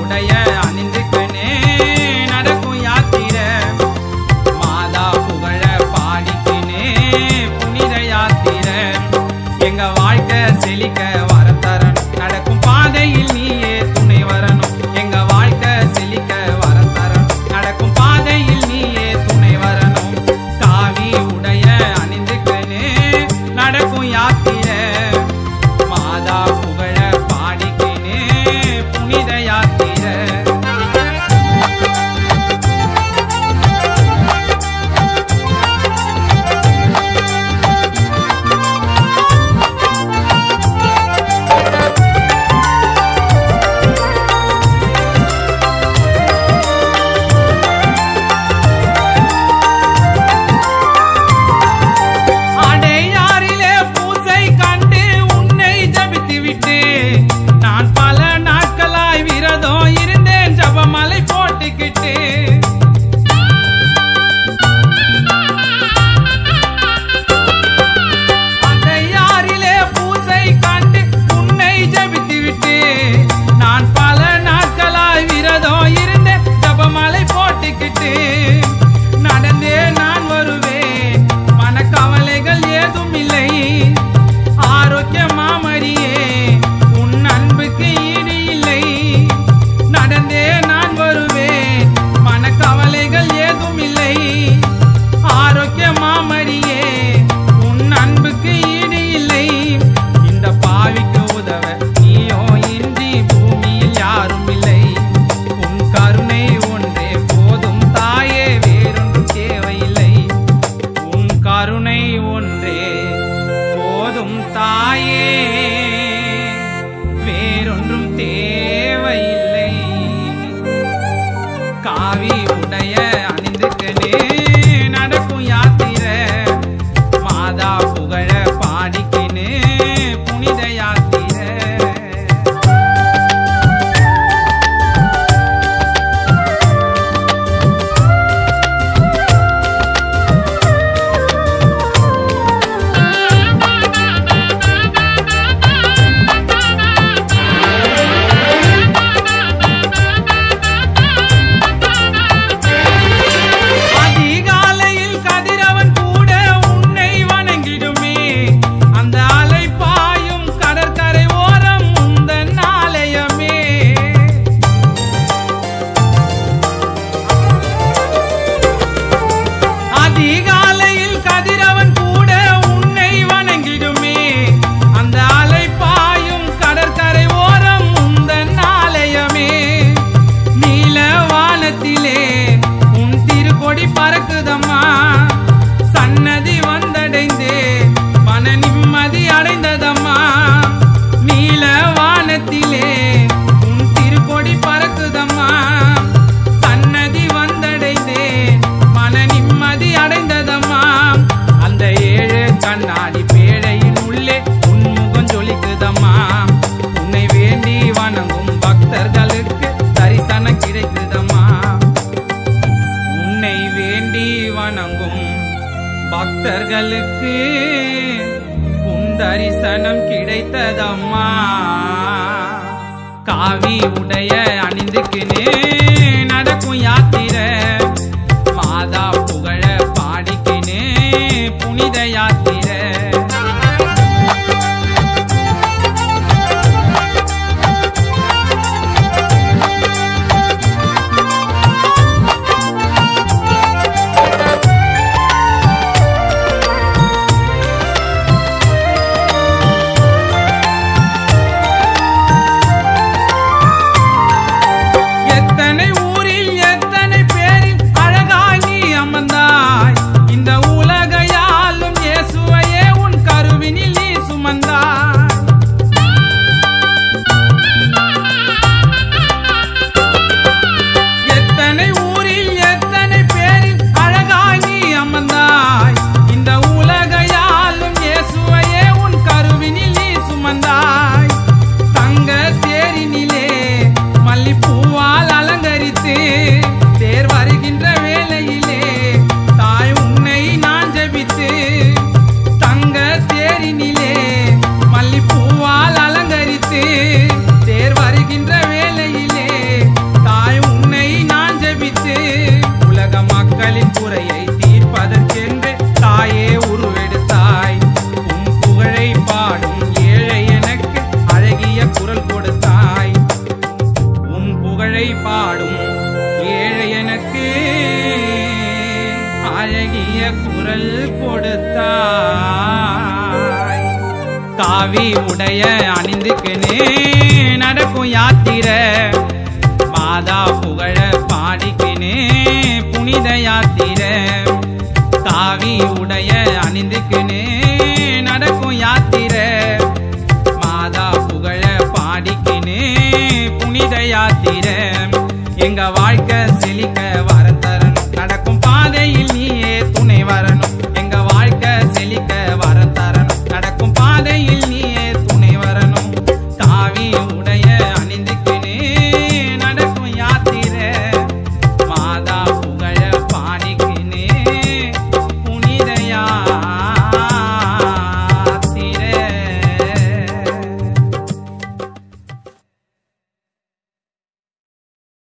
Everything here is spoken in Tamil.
உடைய அணிந்துக்கனே நடக்கும் யாத்திரை மாதா புகழ பாடிக்கினே புனித யாத்திரை எங்க வாழ்க்கை செழிக்க வரம் தரணும் நடக்கும் பாதையில் நீயே துணை வரணும் எங்க வாழ்க்கை செழிக்க வரம் தரணும் நடக்கும் பாதையில் நீயே துணை வரணும் காவி உடைய அணிந்துக்கனே நடக்கும் யாத்திரை மாதா புகழ பாடிக்கினே புனித யாத்திரை அடையாறிலே பூசை கண்டு உன்னை ஜபித்து விட்டு நான் பல நாட்களாய் விரதம் இருந்தேன் ஜபமலை போட்டுக்கிட்டு அடையாறிலே பூசை கண்டு உன்னை ஜபித்து விட்டு நான் பல நாட்களாய் விரதம் இருந்தேன் ஜபமலை போட்டுக்கிட்டு நடந்தே நான் வருவேன் மனக்கவலைகள் ஏதும் இல்லை ஆரோக்கிய மாமரியே உன் அன்புக்கு ஈடு இல்லை நடந்தே நான் வருவேன் மனக்கவலைகள் ஏதும் இல்லை ஆரோக்கிய மாமரியே உன் அன்புக்கு ஈடு இல்லை இந்த பாவிக்கு உதவ நீயோ இன்றி பூமியில் யாரும் இல்லை உன் கருணை ஒன்றே போதும் தாயே வேறொன்றும் தேவையில்லை உன் கருணை ஒன்றே போதும் தாயே வேறொன்றும் தேவையில்லை காவி உடைய அணிந்துக்கனே நடக்கும் யாத்திரை மாதா புகழ பாடிக்கினே புனித யாத்திரை அதிகாலையில் கதிரவன் கூட உன்னை வணங்கிடுமே அந்த அலை பாயும் கடற்கரை ஓரம் உந்தன் ஆலயமே அதிகாலையில் கதிரவன் கூட உன்னை வணங்கிடுமே அந்த அலை பாயும் கடற்கரை ஓரம் உந்தன் ஆலயமே நீல வானத்திலே உன் திருக்கொடி பறக்குதம்மா சன்னதி வந்தடைந்தே மன நிம்மதி அடைந்ததம்மா நீல வானத்திலே உன் திருக்கொடி பறக்குதம்மா சன்னதி வந்தடைந்தே மன நிம்மதி அடைந்ததம்மா அந்த ஏழு கண்ணாடி பேழையின் உள்ளே உன் முகம் ஜொலிக்குதம்மா உன்னை வேண்டி வணங்கும் பக்தர்களுக்கு தரிசனம் கிடைக்குதம்மா உன்னை வேண்டி வணங்கும் பக்தர்களுக்கு உன் தரிசனம் கிடைத்ததம்மா காவி உடைய அணிந்துக்கினே நடக்கும் யாத்திரை மாதா புகழ பாடிக்கினே புனித யாத்திரை எத்தனை ஊரில் எத்தனை பேரில் அழகாய் நீ அமர்ந்தாய் இந்த உலகையாலும் இயேசுவையே உன் கருவினில் நீ சுமந்தாய் எத்தனை ஊரில் எத்தனை பேரில் அழகாய் நீ அமர்ந்தாய் இந்த உலகையாலும் இயேசுவையே உன் கருவினில் நீ சுமந்தாய் தங்க தேரினிலே மல்லிப்பூவால் அலங்கரித்து தேர் வருகின்ற வேளையிலே தாய் உன்னை நான் ஜெபித்து தங்க தேரினிலே மல்லிப்பூவால் அலங்கரித்து தேர் வருகின்ற வேளையிலே பாடும் ஏழை எனக்கு அழகிய குரல் கொடுத்தாய் காவி உடைய அணிந்துக்குன்னு நடக்கும் யாத்திர மாதா புகழ பாடிக்கினே புனித யாத்திர காவி உடைய அணிந்துக்குன்னு நடக்கும் யாத்திர மாதா புகழ பாடிக்கினே புனித யாத்திர எங்க வாழ்க்கை செழிக்க